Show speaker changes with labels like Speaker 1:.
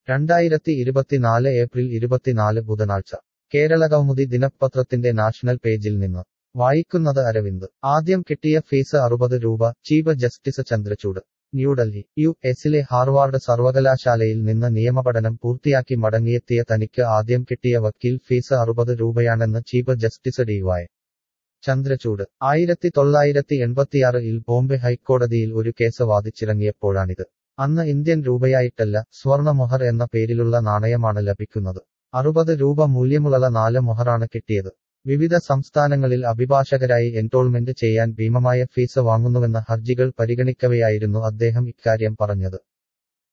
Speaker 1: രണ്ടായിരത്തി ഇരുപത്തിനാല് ഏപ്രിൽ ഇരുപത്തിനാല് ബുധനാഴ്ച കേരള കൗമുദി ദിനപത്രത്തിന്റെ നാഷണൽ പേജിൽ നിന്ന് വായിക്കുന്നത് അരവിന്ദ് ആദ്യം കിട്ടിയ ഫീസ് അറുപത് രൂപ chief justice Chandrachud New Delhi U എസിലെ ഹാർവാർഡ് സർവകലാശാലയിൽ നിന്ന് നിയമപഠനം പൂർത്തിയാക്കി മടങ്ങിയെത്തിയ തനിക്ക് ആദ്യം കിട്ടിയ വക്കീൽ ഫീസ് അറുപത് രൂപയാണെന്ന് chief justice D Y Chandrachud ആയിരത്തി തൊള്ളായിരത്തി എൺപത്തിയാറിൽ ബോംബെ ഹൈക്കോടതിയിൽ ഒരു കേസ് വാദിച്ചിറങ്ങിയപ്പോഴാണിത് അന്ന് ഇന്ത്യൻ രൂപയായിട്ടല്ല സ്വർണമൊഹർ എന്ന പേരിലുള്ള നാണയമാണ് ലഭിക്കുന്നത് അറുപത് രൂപ മൂല്യമുള്ള നാല് മൊഹറാണ് കിട്ടിയത് വിവിധ സംസ്ഥാനങ്ങളിൽ അഭിഭാഷകരായി എൻറോൾമെന്റ് ചെയ്യാൻ ഭീമമായ ഫീസ് വാങ്ങുന്നുവെന്ന ഹർജികൾ പരിഗണിക്കവെയായിരുന്നു അദ്ദേഹം ഇക്കാര്യം പറഞ്ഞത്